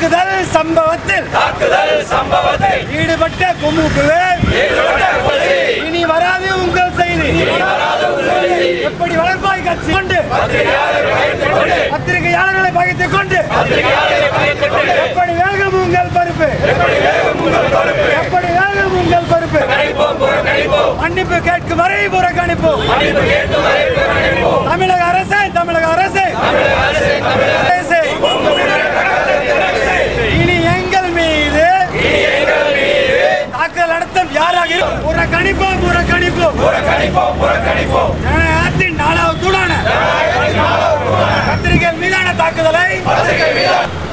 தாக்குதல் சம்பவத்தில் தாக்குதல் சம்பவத்தில் ஈடுபட்ட குமுகுவே ஈடுபட்ட கொலை இனி வராது உங்கள் செய்தி எப்படி வளர்ப்பாய் கட்சி கொண்டு பத்திரிகையாளரை வைத்துக் கொண்டு பத்திரிகையாளர்களை பகைத்துக் கொண்டு பத்திரிகையாளரை வைத்துக் கொண்டு எப்படி வேகம் உங்கள் பருப்பு எப்படி வேகம் உங்கள் பொறுப்பு எப்படி வேகம் உங்கள் பருப்பு கணிப்போம் புறக்கணிப்போம் மன்னிப்பு கேட்கும் வரை புறக்கணிப்போம் மன்னிப்பு கேட்டு வரை புறக்கணிப்போம் தமிழக அரசே தமிழக அரசே அரசே, இனி எங்கள் மீது தாக்குதல் நடத்தும் யாராக இருக்கும் புறக்கணிப்போம் புறக்கணிப்போம் புறக்கணிப்போம் புறக்கணிப்போம் ஜனநாயகத்தின் நாலாவது தூணான பத்திரிகை மீதான தாக்குதலை பத்திரிகை மீதான